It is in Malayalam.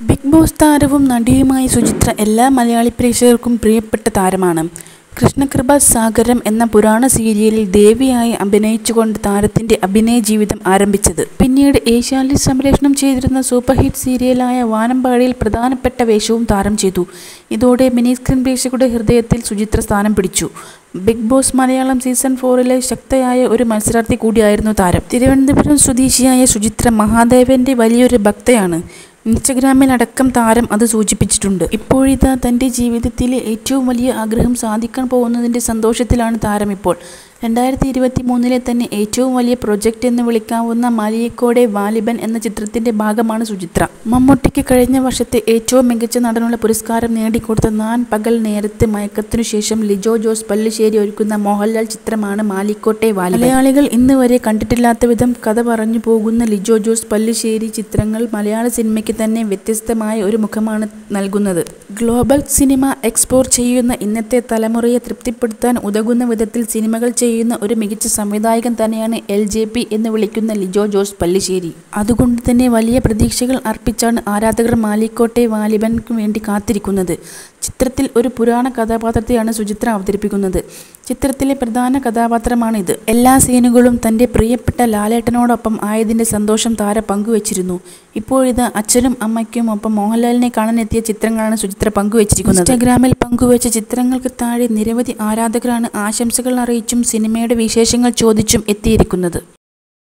ബിഗ് ബോസ് താരവും നടിയുമായ സുചിത്ര എല്ലാ മലയാളി പ്രേക്ഷകർക്കും പ്രിയപ്പെട്ട താരമാണ് കൃഷ്ണകൃപ സാഗരം എന്ന പുരാണ സീരിയലിൽ ദേവിയായി അഭിനയിച്ചുകൊണ്ട് താരത്തിന്റെ അഭിനയ ജീവിതം ആരംഭിച്ചത് പിന്നീട് ഏഷ്യാനെറ്റിൽ സംപ്രേഷണം ചെയ്തിരുന്ന സൂപ്പർ ഹിറ്റ് സീരിയലായ വാനമ്പാടിയിൽ പ്രധാനപ്പെട്ട വേഷവും താരം ചെയ്തു ഇതോടെ മിനി സ്ക്രീൻ പ്രേക്ഷകരുടെ ഹൃദയത്തിൽ സുചിത്ര സ്ഥാനം പിടിച്ചു ബിഗ് ബോസ് മലയാളം സീസൺ ഫോറിലെ ശക്തയായ ഒരു മത്സരാർത്ഥി കൂടിയായിരുന്നു താരം തിരുവനന്തപുരം സ്വദേശിയായ സുചിത്ര മഹാദേവന്റെ വലിയൊരു ഭക്തയാണ് ഇൻസ്റ്റഗ്രാമിലടക്കം താരം അത് സൂചിപ്പിച്ചിട്ടുണ്ട് ഇപ്പോഴിതാ തൻ്റെ ജീവിതത്തിലെ ഏറ്റവും വലിയ ആഗ്രഹം സാധിക്കാൻ പോകുന്നതിൻ്റെ സന്തോഷത്തിലാണ് താരം ഇപ്പോൾ രണ്ടായിരത്തി ഇരുപത്തി മൂന്നിലെ തന്നെ ഏറ്റവും വലിയ പ്രൊജക്റ്റ് എന്ന് വിളിക്കാവുന്ന മലിയക്കോടെ വാലിബൻ എന്ന ചിത്രത്തിന്റെ ഭാഗമാണ് സുചിത്ര മമ്മൂട്ടിക്ക് കഴിഞ്ഞ വർഷത്തെ ഏറ്റവും മികച്ച നടനുള്ള പുരസ്കാരം നേടിക്കൊടുത്ത നാൻ പകൽ നേരത്തെ മയക്കത്തിനു ശേഷം ലിജോ ജോസ് പല്ലിശ്ശേരി ഒരുക്കുന്ന മോഹൻലാൽ ചിത്രമാണ് മാലിക്കോട്ടെ വാലിബൻ മലയാളികൾ ഇന്ന് വരെ കണ്ടിട്ടില്ലാത്ത വിധം കഥ പറഞ്ഞു പോകുന്ന ലിജോ ജോസ് പല്ലിശ്ശേരി ചിത്രങ്ങൾ മലയാള സിനിമയ്ക്ക് തന്നെ വ്യത്യസ്തമായ ഒരു മുഖമാണ് നൽകുന്നത് ഗ്ലോബൽ സിനിമ എക്സ്പ്ലോർ ചെയ്യുന്ന ഇന്നത്തെ തലമുറയെ തൃപ്തിപ്പെടുത്താൻ ഉതകുന്ന വിധത്തിൽ സിനിമകൾ ചെയ്യുന്ന ഒരു മികച്ച സംവിധായകൻ തന്നെയാണ് എൽ ജെ പി എന്ന് വിളിക്കുന്ന ലിജോ ജോസ് പല്ലിശ്ശേരി അതുകൊണ്ട് തന്നെ വലിയ പ്രതീക്ഷകൾ അർപ്പിച്ചാണ് ആരാധകർ മാലിക്കോട്ടെ വാലിബൻക്ക് വേണ്ടി കാത്തിരിക്കുന്നത് ചിത്രത്തിൽ ഒരു പുരാണ കഥാപാത്രത്തെയാണ് സുചിത്ര അവതരിപ്പിക്കുന്നത് ചിത്രത്തിലെ പ്രധാന കഥാപാത്രമാണിത് എല്ലാ സീനുകളും തൻ്റെ പ്രിയപ്പെട്ട ലാലേട്ടനോടൊപ്പം ആയതിൻ്റെ സന്തോഷം താര പങ്കുവച്ചിരുന്നു ഇപ്പോഴിത് അച്ഛനും അമ്മയ്ക്കും ഒപ്പം മോഹൻലാലിനെ കാണാനെത്തിയ ചിത്രങ്ങളാണ് സുചിത്ര പങ്കുവച്ചിരിക്കുന്നത് ഇൻസ്റ്റാഗ്രാമിൽ പങ്കുവച്ച ചിത്രങ്ങൾക്ക് താഴെ നിരവധി ആരാധകരാണ് ആശംസകൾ അറിയിച്ചും സിനിമയുടെ വിശേഷങ്ങൾ ചോദിച്ചും എത്തിയിരിക്കുന്നത്